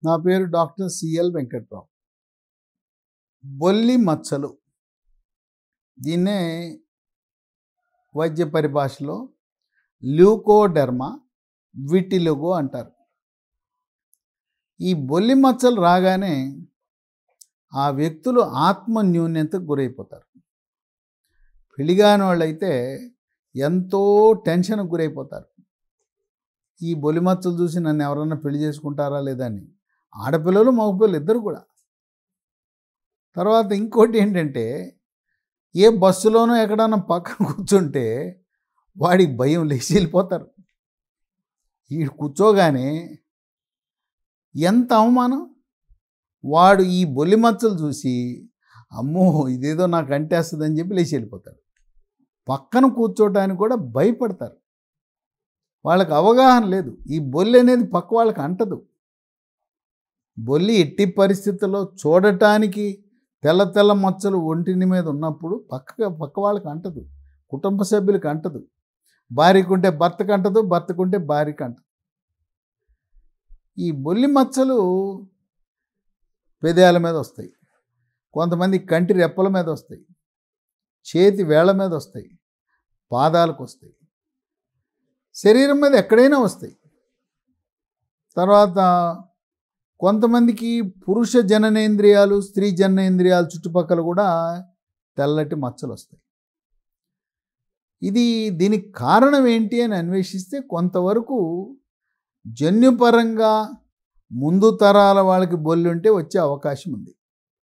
నా పేరు doctor CL Venkatrao బొల్లి మచ్చలు దీన్నే వైద్య పరిభాషలో ల్యూకోడెర్మా విటిలుగో అంటారు ఈ బొల్లి మచ్చలు రాగానే ఆ వ్యక్తులు ఆత్మ న్యూన్యతకు గురైపోతారు పెళ్లిగాని వాళ్ళైతే ఎంతో టెన్షన్కి గురైపోతారు ఈ బొలి మచ్చలు చూసి నన్ను ఎవరన్నా పెళ్లి చేసుకుంటారా లేదా అని ఆడపిల్లలు మగపిల్లలు ఇద్దరు కూడా తర్వాత ఇంకోటి ఏంటంటే ఏ బస్సులోనో ఎక్కడన్నా పక్కన కూర్చుంటే వాడికి భయం లేచి వెళ్ళిపోతారు ఈ కూర్చోగానే ఎంత అవమానం వాడు ఈ బొల్లి మచ్చలు చూసి అమ్మో ఇదేదో నాకు అంటేస్తుందని చెప్పి లేచి వెళ్ళిపోతాడు పక్కన కూర్చోటానికి కూడా భయపడతారు వాళ్ళకి అవగాహన లేదు ఈ బొల్లి అనేది పక్క వాళ్ళకి అంటదు బొల్లి ఎట్టి పరిస్థితుల్లో చూడటానికి తెల్ల తెల్ల మచ్చలు ఒంటిని మీద ఉన్నప్పుడు పక్క పక్క వాళ్ళకి అంటదు కుటుంబ సభ్యులకి అంటదు భార్యకుంటే భర్తకు అంటదు భర్తకుంటే భార్యకి అంటదు ఈ బొల్లి మచ్చలు పెదాల మీద వస్తాయి కొంతమంది కంటి రెప్పల మీద వస్తాయి చేతి వేళ్ల మీద వస్తాయి పాదాలకు వస్తాయి శరీరం మీద ఎక్కడైనా వస్తాయి తర్వాత కొంతమందికి పురుష జననేంద్రియాలు స్త్రీ జననేంద్రియాలు చుట్టుపక్కల కూడా తెల్లటి మచ్చలు వస్తాయి ఇది దీనికి కారణం ఏంటి అని అన్వేషిస్తే కొంతవరకు జన్యుపరంగా ముందు తరాల వాళ్ళకి బొల్లి ఉంటే వచ్చే అవకాశం ఉంది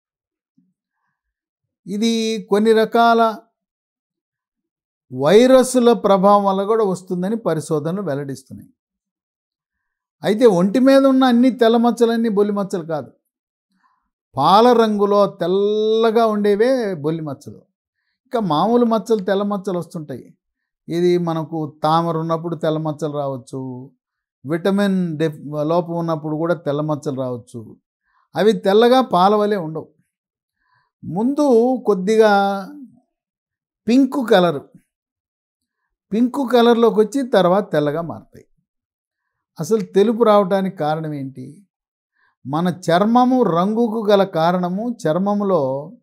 ఇది కొన్ని రకాల వైరస్ల ప్రభావం వల్ల కూడా వస్తుందని పరిశోధనలు వెల్లడిస్తున్నాయి అయితే ఒంటి మీద ఉన్న అన్ని తెల్ల మచ్చలన్నీ బొల్లి మచ్చలు కాదు పాల రంగులో తెల్లగా ఉండేవే బొల్లి మచ్చలు ఇంకా మామూలు మచ్చలు తెల్ల మచ్చలు వస్తుంటాయి ఇది మనకు తామర ఉన్నప్పుడు తెల్ల మచ్చలు రావచ్చు విటమిన్ డెఫ్ లోపం ఉన్నప్పుడు కూడా తెల్ల మచ్చలు రావచ్చు అవి తెల్లగా పాల వలె ఉండవు ముందు కొద్దిగా పింక్ కలర్ పింక్ కలర్లోకి వచ్చి తర్వాత తెల్లగా మారుతాయి అసలు తెలుపు రావడానికి కారణం ఏంటి మన చర్మము రంగుకు గల కారణము చర్మములో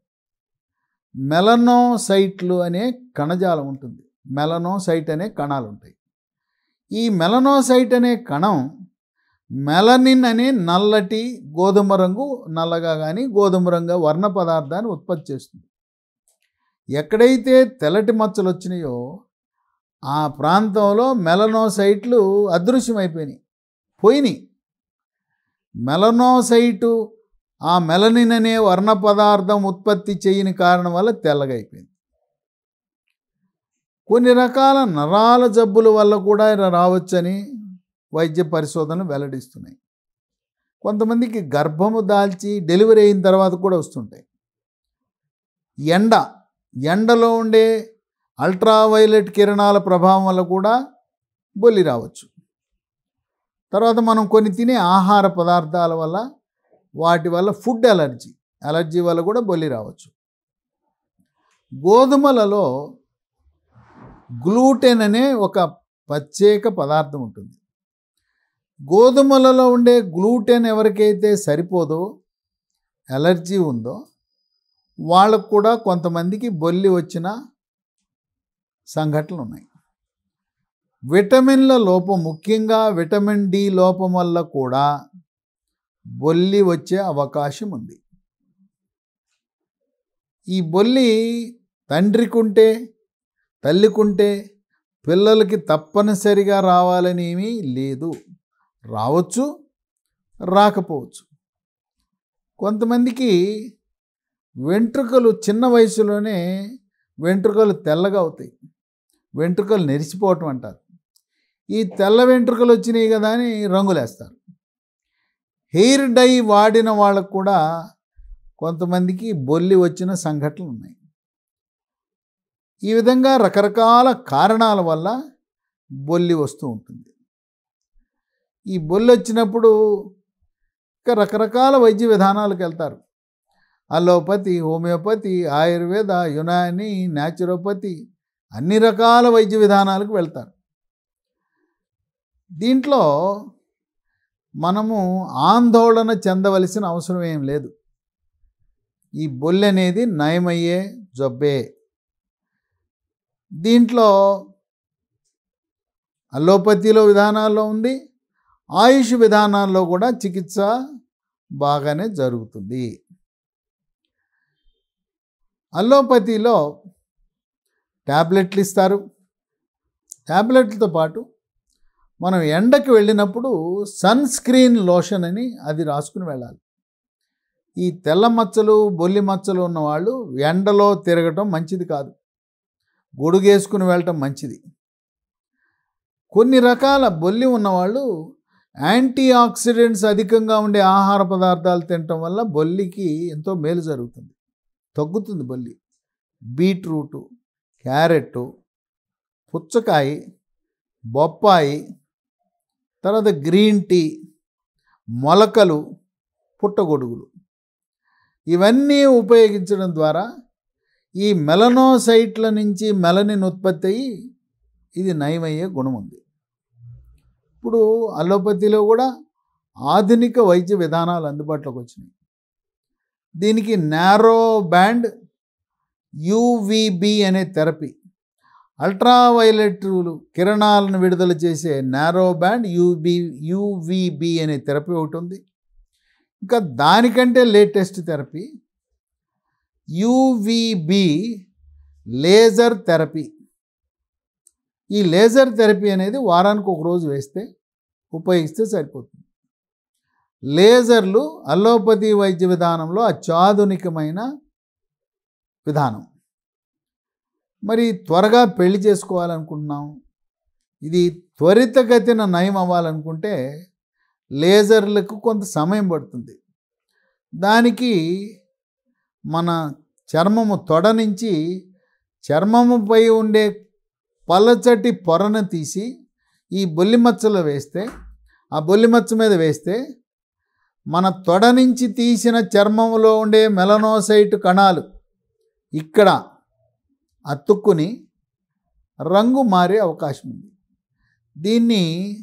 మెలనోసైట్లు అనే కణజాలం ఉంటుంది మెలనోసైట్ అనే కణాలు ఉంటాయి ఈ మెలనోసైట్ అనే కణం మెలనిన్ అనే నల్లటి గోధుమ రంగు నల్లగా కానీ గోధుమ రంగు వర్ణ పదార్థాన్ని ఉత్పత్తి చేస్తుంది ఎక్కడైతే తెల్లటి మచ్చలు వచ్చినాయో ఆ ప్రాంతంలో మెలనోసైట్లు అదృశ్యమైపోయినాయి పోయినాయి మెలనోసైటు ఆ మెలనిన్ అనే వర్ణ పదార్థం ఉత్పత్తి చేయని కారణం వల్ల తెల్లగా అయిపోయింది కొన్ని రకాల నరాల జబ్బుల వల్ల కూడా ఇలా రావచ్చని వైద్య పరిశోధనలు వెల్లడిస్తున్నాయి కొంతమందికి గర్భము దాల్చి డెలివరీ అయిన తర్వాత కూడా వస్తుంటాయి ఎండ ఎండలో ఉండే అల్ట్రావైలెట్ కిరణాల ప్రభావం వల్ల కూడా బొల్లి రావచ్చు తర్వాత మనం కొన్ని తినే ఆహార పదార్థాల వల్ల వాటి వల్ల ఫుడ్ అలర్జీ అలర్జీ వల్ల కూడా బొల్లి రావచ్చు గోధుమలలో గ్లూటెన్ అనే ఒక ప్రత్యేక పదార్థం ఉంటుంది గోధుమలలో ఉండే గ్లూటెన్ ఎవరికైతే సరిపోదో ఎలర్జీ ఉందో వాళ్ళకు కూడా కొంతమందికి బొల్లి వచ్చిన సంఘటనలు ఉన్నాయి విటమిన్ల లోపం ముఖ్యంగా విటమిన్ డి లోపం వల్ల కూడా బొల్లి వచ్చే అవకాశం ఉంది ఈ బొల్లి తండ్రికుంటే తల్లికుంటే పిల్లలకి తప్పనిసరిగా రావాలని ఏమీ లేదు రావచ్చు రాకపోవచ్చు కొంతమందికి వెంట్రుకలు చిన్న వయసులోనే వెంట్రుకలు తెల్లగా అవుతాయి వెంట్రుకలు నెరిసిపోవటం అంటారు ఈ తెల్ల వెంట్రుకలు వచ్చినాయి కదా అని రంగులేస్తారు హెయిర్ డై వాడిన వాళ్ళకు కూడా కొంతమందికి బొల్లి వచ్చిన సంఘటనలు ఉన్నాయి ఈ విధంగా రకరకాల కారణాల వల్ల బొల్లి వస్తూ ఉంటుంది ఈ బొల్లి వచ్చినప్పుడు ఇంకా రకరకాల వైద్య విధానాలకు వెళ్తారు allopathy homeopathy Ayurveda Unani naturopathy అన్ని రకాల వైద్య విధానాలకు వెళ్తారు దీంట్లో మనము ఆందోళన చెందవలసిన అవసరం ఏం లేదు ఈ బొల్లి అనేది నయమయ్యే జబ్బే దీంట్లో అలోపతిలో విధానాల్లో ఉంది ఆయుష్ విధానాల్లో కూడా చికిత్స బాగానే జరుగుతుంది అలోపతిలో ట్యాబ్లెట్లు ఇస్తారు ట్యాబ్లెట్లతో పాటు మనం ఎండకి వెళ్ళినప్పుడు సన్ స్క్రీన్ లోషన్ అని అది రాసుకుని వెళ్ళాలి ఈ తెల్ల మచ్చలు బొల్లి మచ్చలు ఉన్నవాళ్ళు ఎండలో తిరగటం మంచిది కాదు గొడుగేసుకుని వెళ్ళటం మంచిది కొన్ని రకాల బొల్లి ఉన్నవాళ్ళు యాంటీ ఆక్సిడెంట్స్ అధికంగా ఉండే ఆహార పదార్థాలు తినటం వల్ల బొల్లికి ఎంతో మేలు జరుగుతుంది తగ్గుతుంది బొల్లి బీట్రూటు క్యారెట్ పుచ్చకాయ బొప్పాయి తర్వాత గ్రీన్ టీ మొలకలు పుట్టగొడుగులు ఇవన్నీ ఉపయోగించడం ద్వారా ఈ మెలనోసైట్ల నుంచి మెలనిన్ ఉత్పత్తి అయ్యి ఇది నయమయ్యే గుణం ఉంది ఇప్పుడు అలోపతిలో కూడా ఆధునిక వైద్య విధానాలు అందుబాటులోకి వచ్చినాయి దీనికి నారో బ్యాండ్ యూవిబి అనే థెరపీ అల్ట్రావైలెట్ కిరణాలను విడుదల చేసే నారో బ్యాండ్ యూబి యూవిబి అనే థెరపీ ఒకటి ఉంది ఇంకా దానికంటే latest therapy UVB laser therapy ఈ లేజర్ థెరపీ అనేది వారానికి ఒక రోజు వేస్తే ఉపయోగిస్తే సరిపోతుంది లేజర్లు అలోపతి వైద్య విధానంలో అత్యాధునికమైన విధానం మరి త్వరగా పెళ్లి చేసుకోవాలనుకుంటున్నాం ఇది త్వరితగతిన నయం అవ్వాలనుకుంటే లేజర్లకు కొంత సమయం పడుతుంది దానికి మన చర్మము తొడ నుంచి చర్మముపై ఉండే పలచటి పొరను తీసి ఈ బొల్లి మచ్చలో వేస్తే ఆ బొల్లి మచ్చ మీద వేస్తే మన తొడ నుంచి తీసిన చర్మములో ఉండే మెలనోసైట్ కణాలు ఇక్కడ అతుక్కుని రంగు మారే అవకాశం ఉంది దీన్ని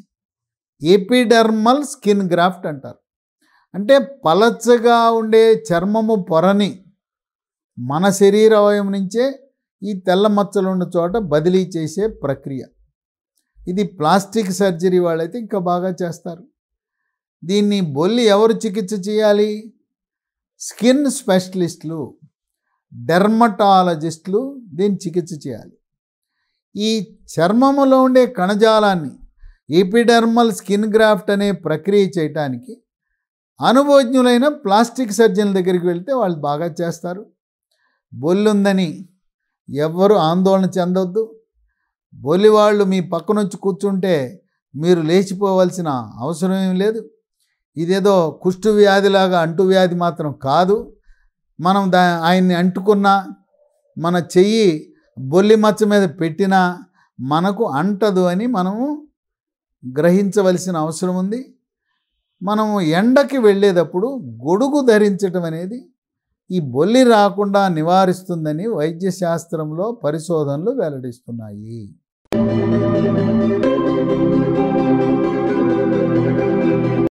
ఎపిడర్మల్ స్కిన్ గ్రాఫ్ట్ అంటారు అంటే పలచగా ఉండే చర్మము పొరని మన శరీర అవయం నుంచే ఈ తెల్ల మచ్చలు ఉన్న చోట బదిలీ చేసే ప్రక్రియ ఇది ప్లాస్టిక్ సర్జరీ వాళ్ళైతే ఇంకా బాగా చేస్తారు దీన్ని బొల్లి ఎవరు చికిత్స చేయాలి స్కిన్ స్పెషలిస్టులు డెర్మటాలజిస్టులు దీన్ని చికిత్స చేయాలి ఈ చర్మములో ఉండే కణజాలాన్ని ఎపిడర్మల్ స్కిన్ గ్రాఫ్ట్ అనే ప్రక్రియ చేయటానికి అనుభవజ్ఞులైన ప్లాస్టిక్ సర్జన్ల దగ్గరికి వెళ్తే వాళ్ళు బాగా చేస్తారు బొల్లుందని ఎవ్వరూ ఆందోళన చెందొద్దు బొల్లి వాళ్ళు మీ పక్కనొచ్చి కూర్చుంటే మీరు లేచిపోవలసిన అవసరం ఏం లేదు ఇదేదో కుష్టు వ్యాధిలాగా అంటు వ్యాధి మాత్రం కాదు మనం దా ఆయన్ని అంటుకున్నా మన చెయ్యి బొల్లి మచ్చ మీద పెట్టినా మనకు అంటదు అని మనము గ్రహించవలసిన అవసరం ఉంది మనము ఎండకి వెళ్ళేటప్పుడు గొడుగు ధరించటం అనేది ఈ బొల్లి రాకుండా నివారిస్తుందని వైద్య శాస్త్రంలో పరిశోధనలు వెల్లడిస్తున్నాయి